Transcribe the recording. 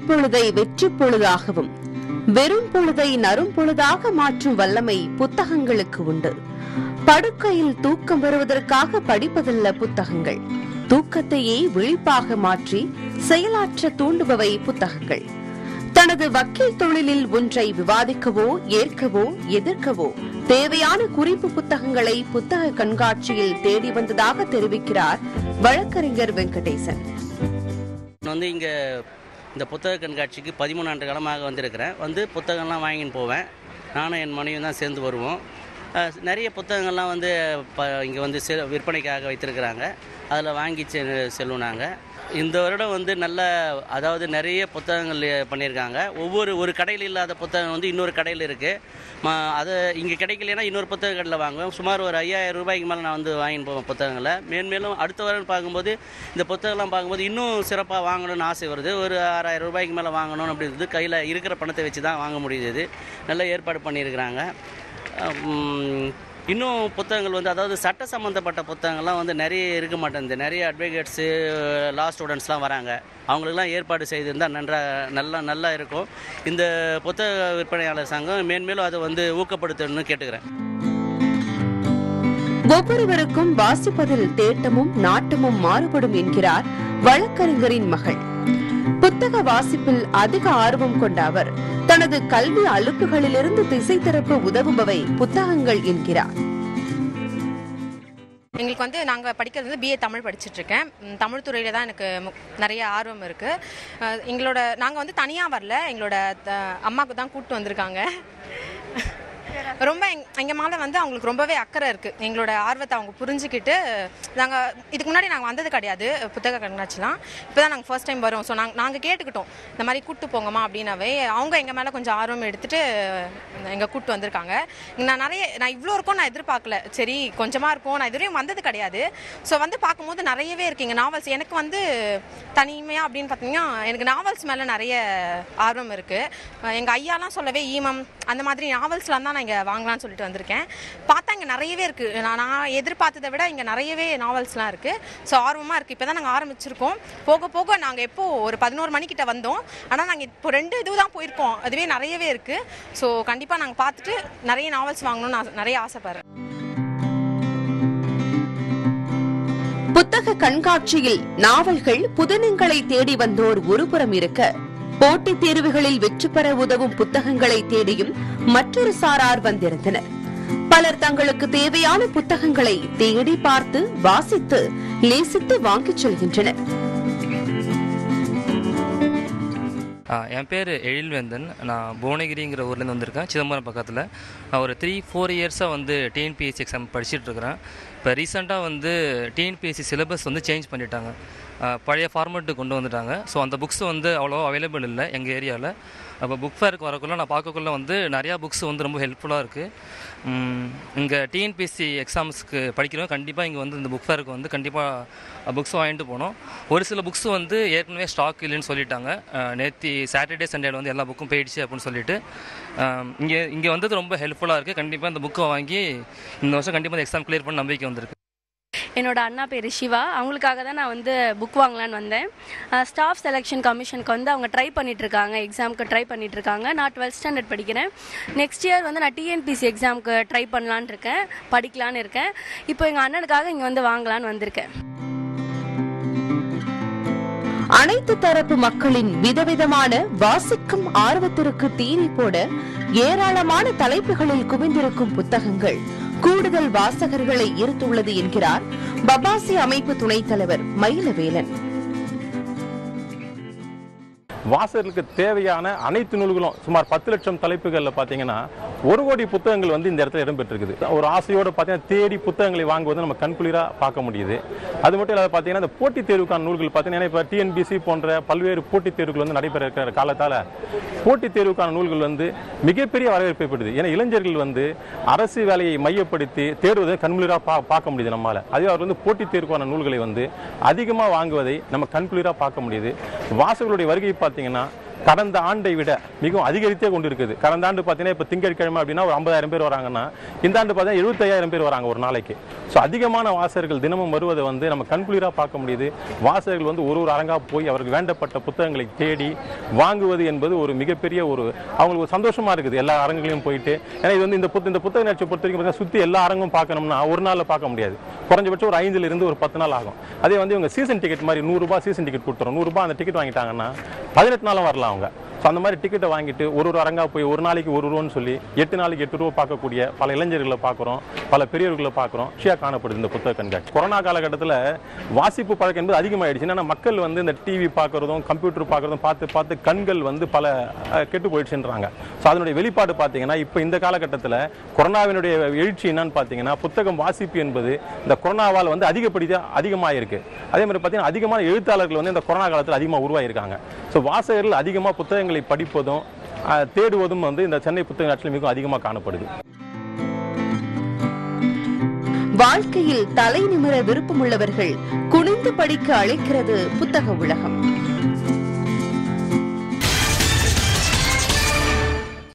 பொழுதை வெற்றி பொழுதாகவும் வெறும் பொழுதை நரும் பொழுதாக மாற்றும் வல்லமை புத்தகங்களுக்கு உண்டு படுக்கையில் தூக்கம் வருவதற்காக படிப்பதல்ல புத்தகங்கள் தூக்கத்தையே விழிப்பாக மாற்றி செயலாற்ற தூண்டுபவை புத்தகங்கள் தனது வக்கீல் தொழிலில் ஒன்றை விவாதிக்கவோ ஏற்கவோ எதிர்க்கவோ தேவையான குறிப்பு புத்தகங்களை புத்தக கண்காட்சியில் தேடி வந்ததாக தெரிவிக்கிறார் வழக்கறிஞர் வெங்கடேசன் நான் வந்து இங்கே இந்த புத்தக கண்காட்சிக்கு பதிமூணு ஆண்டு காலமாக வந்திருக்கிறேன் வந்து புத்தகம்லாம் வாங்கின்னு போவேன் நானும் என் மனைவியும் தான் சேர்ந்து வருவோம் அஹ், நிறைய புத்தகங்கள்லாம் வந்து ப இங்கே வந்து செ விற்பனைக்காக வைத்திருக்கிறாங்க அதில் வாங்கி செ செல்வோம் நாங்கள் இந்த வருடம் வந்து நல்ல அதாவது நிறைய புத்தகங்கள் பண்ணியிருக்காங்க ஒவ்வொரு ஒரு கடையில் இல்லாத புத்தகம் வந்து இன்னொரு கடையில் இருக்குது அதை இங்கே கிடைக்கலனா இன்னொரு புத்தக கடையில் வாங்குவேன் சுமார் ஒரு ஐயாயிரம் ரூபாய்க்கு மேலே நான் வந்து வாங்கின்னு போவேன் புத்தகங்களை மேன்மேலும் அடுத்த வாரம் பார்க்கும்போது இந்த புத்தகம்லாம் பார்க்கும்போது இன்னும் சிறப்பாக வாங்கணும்னு ஆசை வருது ஒரு ஆறாயிரம் ரூபாய்க்கு மேலே வாங்கணும் அப்படின்றது கையில் இருக்கிற பணத்தை வச்சு தான் வாங்க முடியுது நல்ல ஏற்பாடு பண்ணியிருக்கிறாங்க உம், இன்னும் புத்தகங்கள் வந்து அதாவது சட்ட சம்மந்தப்பட்ட புத்தகங்கள்லாம் வந்து நிறைய இருக்க மாட்டேங்குது நிறைய அட்வொகேட்ஸு லா ஸ்டூடெண்ட்ஸ்லாம் வராங்க அவங்களுக்கெல்லாம் ஏற்பாடு செய்திருந்தால் நன்றா நல்லா நல்லா இருக்கும் இந்த புத்தக விற்பனையாளர் சங்கம் மேன்மேலும் அதை வந்து ஊக்கப்படுத்தணும்னு கேட்டுக்கிறேன் ஒவ்வொருவருக்கும் வாசிப்பதில் தேட்டமும் நாட்டமும் மாறுபடும் என்கிறார் வழக்கறிஞரின் மகள் புத்தக வாசிப்பில் அதிக ஆர்வம் கொண்ட அவர் தனது கல்வி அலுப்புகளிலிருந்து திசை திருப்ப உதவுபவை புத்தகங்கள் என்கிறார் எங்களுக்கு வந்து நாங்கள் படிக்கிறது வந்து பிஏ தமிழ் படிச்சுட்டு இருக்கேன் ம், தமிழ் துறையில் தான் எனக்கு மு- நிறைய ஆர்வம் இருக்குது எங்களோட நாங்கள் வந்து தனியாக வரல எங்களோட த- அம்மாவுக்கு தான் கூப்பிட்டு வந்திருக்காங்க ரொம்ப எங் எங்கள் மேலே வந்து அவங்களுக்கு ரொம்பவே அக்கறை இருக்குது எங்களோட ஆர்வத்தை அவங்க புரிஞ்சுக்கிட்டு நாங்கள் இதுக்கு முன்னாடி நாங்கள் வந்தது கிடையாது புத்தக கண்காட்சிலாம் இப்போ தான் நாங்கள் ஃபர்ஸ்ட் டைம் வரோம் ஸோ நாங்கள் நாங்கள் கேட்டுக்கிட்டோம் இந்த மாதிரி கூட்டு போங்கம்மா அப்படின்னாவே அவங்க எங்கள் மேலே கொஞ்சம் ஆர்வம் எடுத்துட்டு எங்க கூட்டு வந்திருக்காங்க நான் நிறைய நான் இவ்வளோ இருக்கும் நான் எதிர்பார்க்கல சரி கொஞ்சமாக இருக்கும் நான் இதுவரையும் வந்தது கிடையாது ஸோ வந்து பார்க்கும்போது நிறையவே இருக்குங்க நாவல்ஸ் எனக்கு வந்து தனிமையாக அப்படின்னு பார்த்தீங்கன்னா எனக்கு நாவல்ஸ் மேலே நிறைய ஆர்வம் இருக்குது எங்கள் ஐயாலாம் சொல்லவே ஈமம் அந்த மாதிரி நாவல்ஸ்லாம் தான் நான் இங்கே வாங்கலாம்னு சொல்லிட்டு வந்திருக்கேன் பார்த்தா இங்கே நிறையவே இருக்குது நான் நான் எதிர்பார்த்ததை விட இங்கே நிறையவே நாவல்ஸ்லாம் இருக்குது ஸோ ஆர்வமாக இருக்குது இப்போ தான் நாங்கள் ஆரம்பிச்சிருக்கோம் போக போக நாங்கள் எப்போ ஒரு பதினோரு மணிக்கிட்ட வந்தோம் ஆனால் நாங்கள் இப்போ ரெண்டு இது தான் போயிருக்கோம் அதுவே நிறையவே இருக்குது ஸோ கண்டிப்பாக நாங்கள் பார்த்துட்டு நிறைய நாவல்ஸ் வாங்கணும்னு நான் நிறைய ஆசைப்படுறேன் புத்தக கண்காட்சியில் நாவல்கள் புதினங்களை தேடி வந்தோர் ஒருபுறம் இருக்க போட்டித் தேர்வுகளில் வெற்றி பெற உதவும் புத்தகங்களை தேடியும் மற்றொரு சாரார் வந்திருந்தனர் பலர் தங்களுக்கு தேவையான புத்தகங்களை தேடி பார்த்து வாசித்து நேசித்து வாங்கிச் செல்கின்றனர் ஆ, என் பேர் எழில்வேந்தன் நான் புவனகிரிங்கிற ஊர்லேருந்து வந்திருக்கேன் சிதம்பரம் பக்கத்தில் நான் ஒரு த்ரீ ஃபோர் இயர்ஸாக வந்து டிஎன்பிஎஸ்சி எக்ஸாம் படிச்சுட்டு இருக்கிறேன் இப்போ ரீசெண்டாக வந்து டிஎன்பிஎஸ்சி சிலபஸ் வந்து சேஞ்ச் பண்ணிட்டாங்க ஆ, பழைய ஃபார்மேட்டு கொண்டு வந்துட்டாங்க ஸோ அந்த புக்ஸ் வந்து அவ்வளோ அவைலபிள் இல்லை எங்கள் ஏரியாவில் அப்போ புக் ஃபேருக்கு வரக்குள்ள நான் பார்க்கக்குள்ள வந்து நிறையா புக்ஸ் வந்து ரொம்ப ஹெல்ப்ஃபுல்லாக இருக்குது இங்கே டிஎன்பிஎஸ்சி எக்ஸாம்ஸ்க்கு படிக்கிறவங்க கண்டிப்பாக இங்கே வந்து இந்த புக் ஃபேருக்கு வந்து கண்டிப்பாக புக்ஸ் வாங்கிட்டு போகணும் ஒரு சில புக்ஸ் வந்து ஏற்கனவே ஸ்டாக் இல்லைன்னு சொல்லிட்டாங்க நேற்று சாட்டர்டே சண்டேல வந்து எல்லா புக்கும் போயிடுச்சு அப்படின்னு சொல்லிட்டு இங்கே இங்கே வந்தது ரொம்ப ஹெல்ப்ஃபுல்லாக இருக்குது கண்டிப்பாக இந்த புக்கை வாங்கி இந்த வருஷம் கண்டிப்பாக இந்த எக்ஸாம் கிளியர் பண்ண நம்பிக்கை வந்திருக்கு என்னோட அண்ணா பேர் சிவா அவங்களுக்காக தான் நான் வந்து புக் வாங்கலான்னு வந்தேன் ஸ்டாஃப் செலெக்ஷன் கமிஷனுக்கு வந்து அவங்க ட்ரை பண்ணிட்டு இருக்காங்க எக்ஸாமுக்கு ட்ரை பண்ணிட்டு இருக்காங்க நான் டுவெல்த் ஸ்டாண்டர்ட் படிக்கிறேன் நெக்ஸ்ட் இயர் வந்து நான் டிஎன்பிசி எக்ஸாமுக்கு ட்ரை பண்ணலான்னு இருக்கேன் படிக்கலான்னு இருக்கேன் இப்போ எங்கள் அண்ணனுக்காக இங்கே வந்து வாங்கலான்னு வந்திருக்கேன் அனைத்து தரப்பு மக்களின் விதவிதமான வாசிக்கும் ஆர்வத்திற்கு தீனி போட ஏராளமான தலைப்புகளில் குவிந்திருக்கும் புத்தகங்கள் கூடுதல் வாசகர்களை ஈர்த்துள்ளது என்கிறார் பபாசி அமைப்பு துணைத் தலைவர் மயிலவேலன் வாசகர்களுக்கு தேவையான அனைத்து நூல்களும் சுமார் பத்து லட்சம் தலைப்புகளில் பார்த்தீங்கன்னா ஒரு கோடி புத்தகங்கள் வந்து இந்த இடத்துல இடம்பெற்றிருக்குது ஒரு ஆசையோடு பார்த்தீங்கன்னா தேடி புத்தகங்களை வாங்குவது நம்ம கண்குளிராக பார்க்க முடியுது அது மட்டும் இல்லாத பார்த்தீங்கன்னா இந்த போட்டித் தேர்வுக்கான நூல்கள் பார்த்தீங்கன்னா இப்போ டிஎன்பிசி போன்ற பல்வேறு போட்டித் தேர்வுகள் வந்து நடைபெற இருக்கிற காலத்தால் போட்டித் தேர்வுக்கான நூல்கள் வந்து மிகப்பெரிய வரவேற்பை பெறுது ஏன்னா இளைஞர்கள் வந்து அரசு வேலையை மையப்படுத்தி தேடுவதை கண்குளிராக பா பார்க்க முடியுது நம்மால அதே அவர் வந்து போட்டித் தேர்வுக்கான நூல்களை வந்து அதிகமாக வாங்குவதை நம்ம கண்குளிராக பார்க்க முடியுது வாசகர்களுடைய வருகை பார்த்தீங்கன்னா கடந்த ஆண்டை விட மிகவும் அதிகரித்தே கொண்டு இருக்குது கடந்த ஆண்டு பார்த்தீங்கன்னா இப்போ திங்கட்கிழமை அப்படின்னா ஒரு ஐம்பதாயிரம் பேர் வராங்கன்னா இந்த ஆண்டு பார்த்தீங்கன்னா எழுபத்தையாயிரம் பேர் வராங்க ஒரு நாளைக்கு ஸோ அதிகமான வாசகர்கள் தினமும் வருவதை வந்து நம்ம கண்குளிராக பார்க்க முடியுது வாசகர்கள் வந்து ஒரு ஒரு அரங்கா போய் அவருக்கு வேண்டப்பட்ட புத்தகங்களை தேடி வாங்குவது என்பது ஒரு மிகப்பெரிய ஒரு அவங்களுக்கு ஒரு சந்தோஷமா இருக்குது எல்லா அரங்குகளையும் போயிட்டு ஏன்னா இது வந்து இந்த புத்த இந்த புத்தக நிகழ்ச்சியை பொறுத்த வரைக்கும் பார்த்தீங்கன்னா சுற்றி எல்லா அரங்கும் பார்க்கணும்னா ஒரு நாளில் பார்க்க முடியாது குறைஞ்சபட்சம் ஒரு ஐந்துல இருந்து ஒரு பத்து நாள் ஆகும் அதே வந்து இவங்க சீசன் டிக்கெட் மாதிரி நூறுரூபா சீசன் டிக்கெட் கொடுத்துரும் நூறுரூபா அந்த டிக்கெட் வாங்கிட்டாங்கன்னா பதினெட்டு நாளும் வரலாம் அவங்க ஸோ அந்த மாதிரி டிக்கெட்டை வாங்கிட்டு ஒரு ஒரு அரங்கா போய் ஒரு நாளைக்கு ஒரு ரூபான்னு சொல்லி எட்டு நாளைக்கு எட்டு ரூபா பார்க்கக்கூடிய பல இளைஞர்களை பார்க்குறோம் பல பெரியவர்களை பார்க்குறோம் ஷியா காணப்படுது இந்த புத்தக கண்காட்சி கொரோனா காலகட்டத்தில் வாசிப்பு பழக்கம் என்பது அதிகமாயிடுச்சு ஏன்னா மக்கள் வந்து இந்த டிவி பார்க்குறதும் கம்ப்யூட்டர் பார்க்குறதும் பார்த்து பார்த்து கண்கள் வந்து பல அஹ், கெட்டு போயிடுச்சுன்றாங்க ஸோ அதனுடைய வெளிப்பாடு பார்த்தீங்கன்னா இப்போ இந்த காலகட்டத்தில் கொரோனாவினுடைய எழுச்சி என்னன்னு பார்த்தீங்கன்னா புத்தகம் வாசிப்பு என்பது இந்த கொரோனாவால் வந்து அதிகப்படியாக அதிகமாக இருக்கு அதே மாதிரி பார்த்தீங்கன்னா அதிகமான எழுத்தாளர்கள் வந்து இந்த கொரோனா காலத்தில் அதிகமாக உருவாயிருக்காங்க ஸோ வாசகர்கள் அதிகமாக புத்தகங்களை படிப்பதும் அஹ், தேடுவதும் வந்து இந்த சென்னை புத்தக காட்சியில் மிகவும் அதிகமாக காணப்படுது வாழ்க்கையில் தலை நிமிர விருப்பமுள்ளவர்கள் குனிந்து படிக்க அழைக்கிறது புத்தக உலகம்